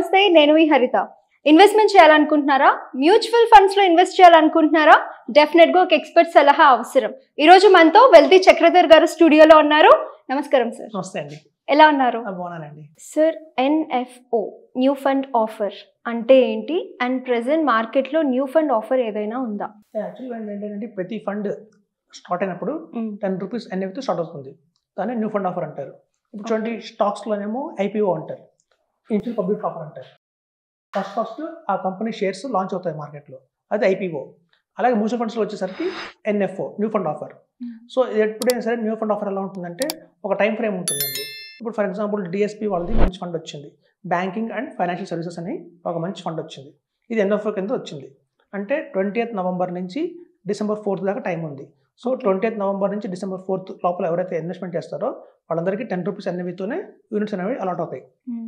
నమస్తే నేను మీ హరిత ఇన్వెస్ట్మెంట్ చేయాలనుకుంటున్నారా మ్యూచువల్ ఫండ్స్ లో ఇన్వెస్ట్ చేయాలనుకుంటున్నారా డెఫినెట్ గా ఒక ఎక్స్పర్ట్ సలహా అవసరం ఈ రోజు మనతో వెల్తీ చక్రధర్ గారు స్టూడియోలో ఉన్నారు నమస్కారం సార్ నమస్తే అండి ఎలా ఉన్నారు ఆ, బాగున్నానండి sir NFO new fund offer అంటే ఏంటి అండ్ ప్రెసెంట్ మార్కెట్ లో న్యూ ఫండ్ ఆఫర్ ఏదైనా ఉందా యాక్చువల్గా ఏంటంటే ప్రతి ఫండ్ స్టార్ట్ అయినప్పుడు టెన్ రూపీస్ ఎన్ఎఫ్తో స్టార్ట్ అవుతుంది దాన్ని న్యూ ఫండ్ ఆఫర్ అంటారు ఇప్పుడు చూడండి స్టాక్స్లోనేమో ఐపీఓ అంటారు ఇన్షియల్ పబ్లిక్ ఆఫర్ అంటారు ఫస్ట్ ఫస్ట్ ఆ కంపెనీ షేర్స్ లాంచ్ అవుతాయి మార్కెట్లో అది ఐపీఓ అలాగే మ్యూచువల్ ఫండ్స్లో వచ్చేసరికి NFO new fund offer so ఎప్పుడైనా సరే న్యూ ఫండ్ ఆఫర్ ఎలా ఉంటుందంటే ఒక టైం ఫ్రేమ్ ఉంటుందండి ఇప్పుడు ఫర్ ఎగ్జాంపుల్ డిఎస్పీ వాళ్ళది మంచి ఫండ్ వచ్చింది బ్యాంకింగ్ అండ్ ఫైనాన్షియల్ సర్వీసెస్ అని ఒక మంచి ఫండ్ వచ్చింది ఇది ఎన్ఎఫ్ఓ కింద వచ్చింది అంటే ట్వంటీ నవంబర్ నుంచి డిసెంబర్ ఫోర్త్ దాకా టైం ఉంది సో ట్వంటీ నవంబర్ నుంచి డిసెంబర్ ఫోర్త్ లోపల ఎవరైతే ఇన్వెస్ట్మెంట్ చేస్తారో వాళ్ళందరికీ టెన్ రూపీస్ ఎన్ఎవితోనే యూనిట్స్ అనేవి అలాట్ అవుతాయి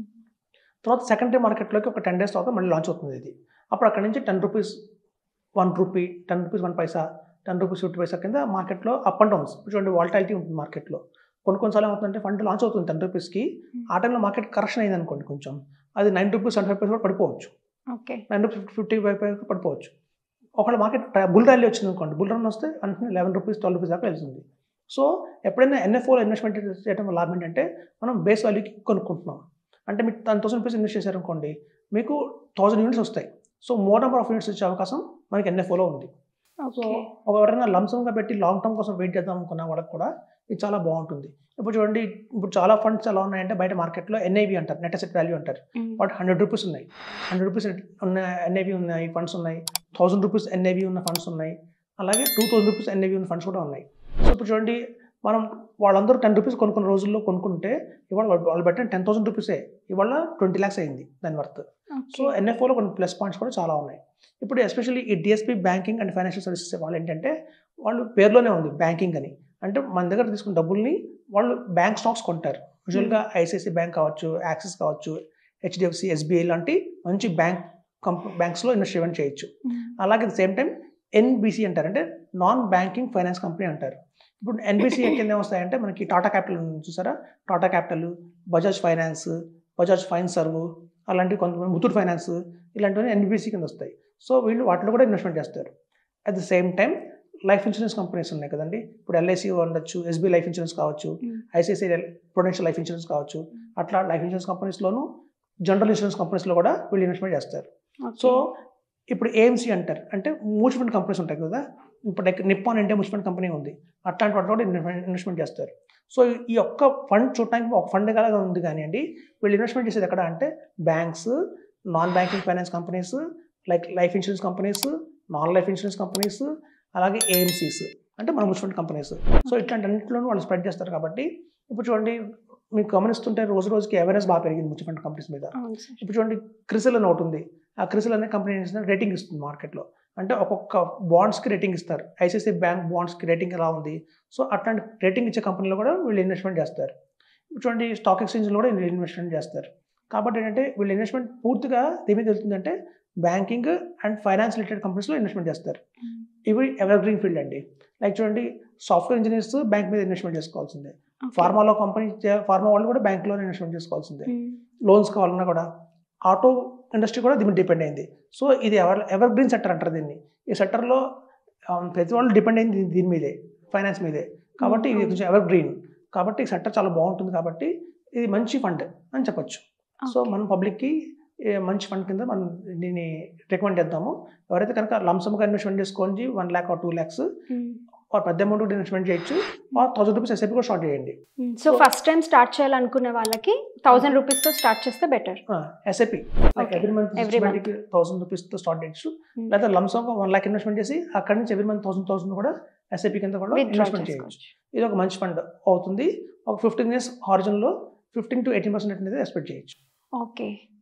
తర్వాత సెకండరీ మార్కెట్లోకి ఒక టెన్ డేస్ తర్వాత మళ్ళీ లాంచ్ అవుతుంది ఇది అప్పుడు అక్కడ నుంచి ten rupees one rupee ten rupees one paisa ten rupees fifty paisa కింద మార్కెట్లో అప్ అండ్ డౌన్స్ చూడండి వాల్టాలిటీ ఉంటుంది మార్కెట్లో కొన్ని కొన్నిసార్లు ఏమవుతుందంటే ఫండ్ లాంచ్ అవుతుంది టెన్ రూపీస్కి ఆ టైంలో మార్కెట్ కరెక్షన్ అయింది అనుకోండి కొంచెం అది nine rupees seventy five paisa కూడా పడిపోవచ్చు okay nine rupees fifty five paisa పడిపోవచ్చు ఒకవేళ మార్కెట్ బుల్ ర్యాలీ వచ్చింది అనుకోండి బుల్ రన్ వస్తే అంటే లెవెన్ రూపీస్ ట్వెల్వ్ రూపీస్ దాకా వెళ్తుంది సో ఎప్పుడైనా ఎన్ఎఫ్ఓలో ఇన్వెస్ట్మెంట్ చేయడం వల్ల లాభం ఏంటంటే మనం బేస్ వాల్యూకి కొనుక్కుంటున్నాం అంటే మీకు టెన్ థౌసండ్ రూపీస్ ఇన్వెస్ట్ చేశారనుకోండి మీకు థౌసండ్ యూనిట్స్ వస్తాయి so more number of units వచ్చే అవకాశం మనకి ఎన్ఎఫ్ఓలో ఉంది సో ఓకే ఒక ఎవరైనా లంసంగా పెట్టి లాంగ్ టర్మ్ కోసం వెయిట్ చేద్దాం అనుకున్న వాళ్ళకి కూడా ఇది చాలా బాగుంటుంది ఇప్పుడు చూడండి ఇప్పుడు చాలా ఫండ్స్ ఎలా ఉన్నాయంటే బయట మార్కెట్లో ఎన్ఐవి అంటారు నెట్ అసెట్ వాల్యూ అంటారు వాటి హండ్రెడ్ రూపీస్ ఉన్నాయి హండ్రెడ్ రూపీస్ ఉన్న ఎన్ఐవి ఉన్నాయి ఫండ్స్ ఉన్నాయి థౌసండ్ రూపీస్ ఎన్ఐవి ఉన్న ఫండ్స్ ఉన్నాయి అలాగే టూ థౌసండ్ రూపీస్ ఎన్ఐవి ఉన్న ఫండ్స్ కూడా ఉన్నాయి సో ఇప్పుడు చూడండి మనం వాళ్ళందరూ టెన్ రూపీస్ కొనుక్కున్న రోజుల్లో కొనుక్కుంటే ఇవాళ వాళ్ళు- వాళ్ళు పెట్టిన టెన్ థౌసండ్ రూపీసే ఇవాళ ట్వంటీ ల్యాక్స్ అయింది దాని వర్త్ సో ఎన్ఎఫ్ఓలో కొన్ని ప్లస్ పాయింట్స్ కూడా చాలా ఉన్నాయి ఇప్పుడు ఎస్పెషల్లీ ఈ DSP banking and financial services వాళ్ళు ఏంటంటే వాళ్ళు పేరులోనే ఉంది బ్యాంకింగ్ అని అంటే మన దగ్గర తీసుకున్న డబ్బుల్ని వాళ్ళు బ్యాంక్ స్టాక్స్ కొంటారు యూజువల్గా ఐసిఐసి బ్యాంక్ కావచ్చు యాక్సిస్ కావచ్చు హెచ్డిఎఫ్సి ఎస్బీఐ లాంటి మంచి బ్యాంక్ కంప్ బ్యాంక్స్లో ఇన్వెస్ట్మెంట్ చేయొచ్చు అలాగే అట్ సేమ్ టైం ఎన్బిసి అంటారు అంటే నాన్ బ్యాంకింగ్ ఫైనాన్స్ కంపెనీ అంటారు ఇప్పుడు ఎన్బిసి కింద ఏమొస్తాయంటే మనకి టాటా క్యాపిటల్ ఉంది చూసారా Tata Capital Bajaj Finance Bajaj Finserv అలాంటివి కొంతమంది ముతూట్ ఫైనాన్స్ ఇలాంటివన్నీ ఎన్బిసి కింద వస్తాయి సో వీళ్ళు వాటిలో కూడా ఇన్వెస్ట్మెంట్ చేస్తారు at the same time life insurance companies ఉన్నాయి కదండి ఇప్పుడు ఎల్ఐసి ఉండొచ్చు ఎస్బీ లైఫ్ ఇన్సూరెన్స్ కావచ్చు ఐసిఐసిఐ ప్రొడెన్షియల్ లైఫ్ ఇన్సూరెన్స్ కావచ్చు అట్లా లైఫ్ ఇన్సూరెన్స్ కంపెనీస్లోను జనరల్ ఇన్సూరెన్స్ కంపెనీస్లో కూడా వీళ్ళు ఇన్వెస్ట్మెంట్ చేస్తారు సో ఇప్పుడు ఏఎంసీ అంటారు అంటే మ్యూచువల్ ఫండ్ కంపెనీస్ ఉంటాయి కదా ఇప్పుడు like Nippon India mutual fund company ఉంది అట్లాంటి వాటిలో కూడా ఇన్వెస్ట్మెంట్ ఇన్వెస్ట్మెంట్ చేస్తారు సో ఈ ఒక్క ఫండ్ చూడటానికి ఒక ఫండ్ లాగా ఉంది కానివ్వండి వీళ్ళు ఇన్వెస్ట్మెంట్ చేసేది ఎక్కడ అంటే banks non banking finance companies like life insurance companies non life insurance companies అలాగే ఏఎంసీస్ అంటే మన మ్యూచువల్ ఫండ్ కంపెనీస్ సో ఇట్లాంటి అన్నింటిలోనూ వాళ్ళు స్ప్రెడ్ చేస్తారు కాబట్టి ఇప్పుడు చూడండి మీకు గమనిస్తుంటే రోజు రోజుకి అవేర్నెస్ బాగా పెరిగింది మ్యూచువల్ ఫండ్ కంపెనీస్ మీద అవును సార్ ఇప్పుడు చూడండి క్రిసిల్ అని ఒకటి ఉంది ఆ క్రిసిల్ అనే కంపెనీ రేటింగ్ ఇస్తుంది మార్కెట్లో అంటే ఒక్కొక్క బాండ్స్కి రేటింగ్ ఇస్తారు ఐసిఐసిఐ బ్యాంక్ బాండ్స్కి రేటింగ్ ఎలా ఉంది సో అట్లాంటి రేటింగ్ ఇచ్చే కంపెనీలో కూడా వీళ్ళు ఇన్వెస్ట్మెంట్ చేస్తారు ఇప్పుడు చూడండి స్టాక్ ఎక్స్చేంజ్లో కూడా వీళ్ళు ఇన్వెస్ట్మెంట్ చేస్తారు కాబట్టి ఏంటంటే వీళ్ళు ఇన్వెస్ట్మెంట్ పూర్తిగా దేని మీద వెళ్తుందంటే బ్యాంకింగ్ అండ్ ఫైనాన్స్ రిలేటెడ్ కంపెనీస్లో ఇన్వెస్ట్మెంట్ చేస్తారు ఇవి ఎవర్ గ్రీన్ ఫీల్డ్ అండి లైక్ చూడండి సాఫ్ట్వేర్ ఇంజనీర్స్ బ్యాంక్ మీద ఇన్వెస్ట్మెంట్ చేసుకోవాల్సిందే ఫార్మాలో కంపెనీ ఫార్మా వాళ్ళు కూడా బ్యాంక్లో ఇన్వెస్ట్మెంట్ చేసుకోవాల్సిందే లోన్స్ కావాలన్నా కూడా ఆటో ఇండస్ట్రీ కూడా దీని మీద డిపెండ్ అయింది సో ఇది ఎవర్ ఎవర్ గ్రీన్ సెక్టర్ అంటారు దీన్ని ఈ సెక్టర్లో ప్రతి వాళ్ళు డిపెండ్ అయింది దీని- దీని మీదే ఫైనాన్స్ మీదే కాబట్టి ఇది కొంచెం ఎవర్ గ్రీన్ కాబట్టి ఈ సెక్టర్ చాలా బాగుంటుంది కాబట్టి ఇది మంచి ఫండ్ అని చెప్పొచ్చు సో మనం పబ్లిక్కి మంచి ఫండ్ కింద మనం దీన్ని రికమెండ్ చేద్దాము ఎవరైతే కనుక లంసమ్గా ఇన్వెస్ట్మెంట్ చేసుకోండి one lakh or two lakhs or పెద్ద అమౌంట్ కూడా ఇన్వెస్ట్మెంట్ చేయొచ్చు ఆర్ థౌసండ్ రూపీస్ ఎస్ఐపి కూడా స్టార్ట్ చేయండి సో ఫస్ట్ టైం స్టార్ట్ చేయాలనుకునే వాళ్ళకి థౌసండ్ రూపీస్ తో స్టార్ట్ చేస్తే better SIP like Okay. Every month Every month. ఇన్వెస్ట్మెంట్కి థౌసండ్ రూపీస్తో స్టార్ట్ చేయొచ్చు లేదా లంసమ్గా వన్ ల్యాక్ ఇన్వెస్ట్మెంట్ చేసి అక్కడి నుంచి ఎవ్రీ మంత్ థౌసండ్ థౌసండ్ కూడా ఎస్ఐపి కింద కూడా ఇన్వెస్ట్మెంట్ చేయొచ్చు ఇది ఒక మంచి ఫండ్ అవుతుంది ఒక ఫిఫ్టీన్ ఇయర్స్ హారిజన్లో ఫిఫ్టీన్ టు ఎయిటీన్ పర్సెంట్ అనేది ఎక్స్పెక్ట్ చేయొచ్చు ఓకే